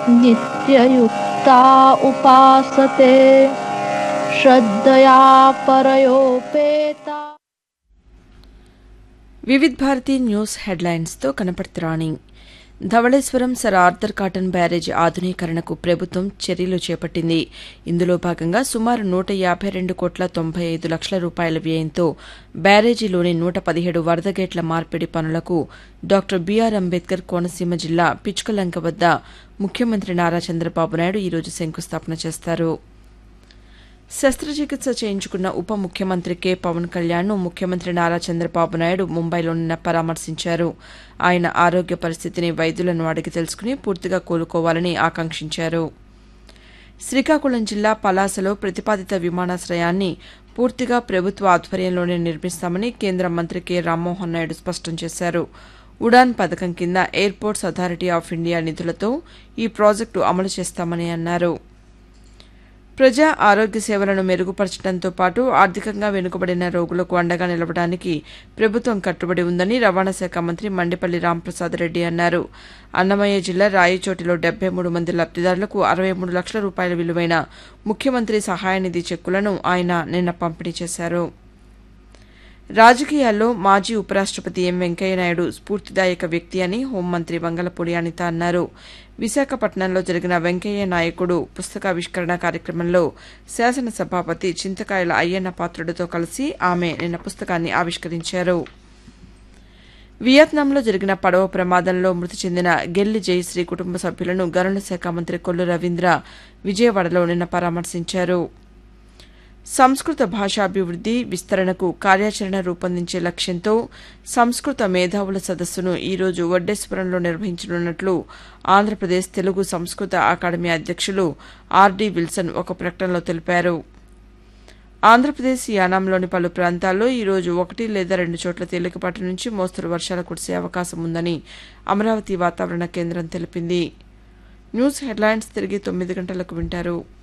नित्ययुक्ता उपासते श्रद्धया परयोपेता వివిధ్ భారతి న్యూస్ హెడ్లైన్స్తో కనపడుతురాణి Dhavaleswaram sir Arthur Cotton barrage ఆధునీకరణకు ప్రభుత్వం చర్యలు చేపట్టింది ఇందులో భాగంగా సుమారు నూట యాభై రెండు కోట్ల తొంభై ఐదు లక్షల రూపాయల వ్యయంతో బ్యారేజీలోని నూట పదిహేడు వరద గేట్ల మార్పిడి పనులకు డాక్టర్ బీఆర్ అంబేద్కర్ కోనసీమ జిల్లా పిచ్చుకలంక వద్ద ముఖ్యమంత్రి నారా చంద్రబాబు నాయుడు ఈరోజు శంకుస్థాపన చేస్తారు శస్త్రచికిత్స చేయించుకున్న ఉప ముఖ్యమంత్రి కె పవన్ కళ్యాణ్ను ముఖ్యమంత్రి నారా చంద్రబాబు నాయుడు ముంబైలో నిన్న పరామర్శించారు ఆయన ఆరోగ్య పరిస్థితిని వైద్యులను అడిగి తెలుసుకుని పూర్తిగా కోలుకోవాలని ఆకాంక్షించారు శ్రీకాకుళం జిల్లా పలాసలో ప్రతిపాదిత విమానాశ్రయాన్ని పూర్తిగా ప్రభుత్వ ఆధ్వర్యంలోనే నిర్మిస్తామని కేంద్ర మంత్రి కె రామ్మోహన్ నాయుడు స్పష్టం చేశారు ఉడాన్ పథకం కింద ఎయిర్పోర్ట్స్ అథారిటీ ఆఫ్ ఇండియా నిధులతో ఈ ప్రాజెక్టు అమలు చేస్తామని అన్నారు ప్రజా ఆరోగ్య సేవలను మెరుగుపరచడంతో పాటు ఆర్థికంగా వెనుకబడిన రోగులకు అండగా నిలవడానికి ప్రభుత్వం కట్టుబడి ఉందని రవాణా శాఖ మంత్రి మండిపల్లి రాంప్రసాద్ రెడ్డి అన్నారు అన్నమయ్య జిల్లా రాయచోటిలో డెబ్బై మూడు మంది లబ్దిదారులకు అరవై మూడు లక్షల రూపాయల విలువైన ముఖ్యమంత్రి సహాయ నిధి చెక్కులను ఆయన నిన్న పంపిణీ చేశారు రాజకీయాల్లో మాజీ ఉపరాష్టపతి ఎం వెంకయ్యనాయుడు స్ఫూర్తిదాయక వ్యక్తి అని హోంమంత్రి వంగలపూడి అనిత అన్నారు విశాఖపట్నంలో జరిగిన వెంకయ్య నాయకుడు పుస్తకావిష్కరణ కార్యక్రమంలో శాసనసభాపతి చింతకాయల అయ్యన్న పాత్రుడితో కలిసి ఆమె నిన్న పుస్తకాన్ని ఆవిష్కరించారు వియత్నాంలో జరిగిన పడవ ప్రమాదంలో మృతి చెందిన గెల్లి జయశ్రీ కుటుంబ సభ్యులను గనుల శాఖ మంత్రి కొల్లు రవీంద్ర విజయవాడలో నిన్న పరామర్శించారు సంస్కృత భాషాభివృద్ది విస్తరణకు కార్యాచరణ రూపొందించే లక్ష్యంతో సంస్కృత మేధావుల సదస్సును ఈరోజు వడ్డేశ్వరంలో నిర్వహించనున్నట్లు ఆంధ్రప్రదేశ్ తెలుగు సంస్కృత అకాడమీ అధ్యక్షులు ఆర్డీ విల్సన్ ఒక ప్రకటనలో తెలిపారు ఆంధ్రప్రదేశ్ యానాంలోని పలు ప్రాంతాల్లో ఈరోజు ఒకటి లేదా రెండు చోట్ల తేలికపాటి నుంచి మోస్తరు వర్షాలు కురిసే అవకాశం ఉందని అమరావతి వాతావరణ కేంద్రం తెలిపింది న్యూస్ హెడ్లైన్స్ తిరిగి తొమ్మిది గంటలకు వింటారు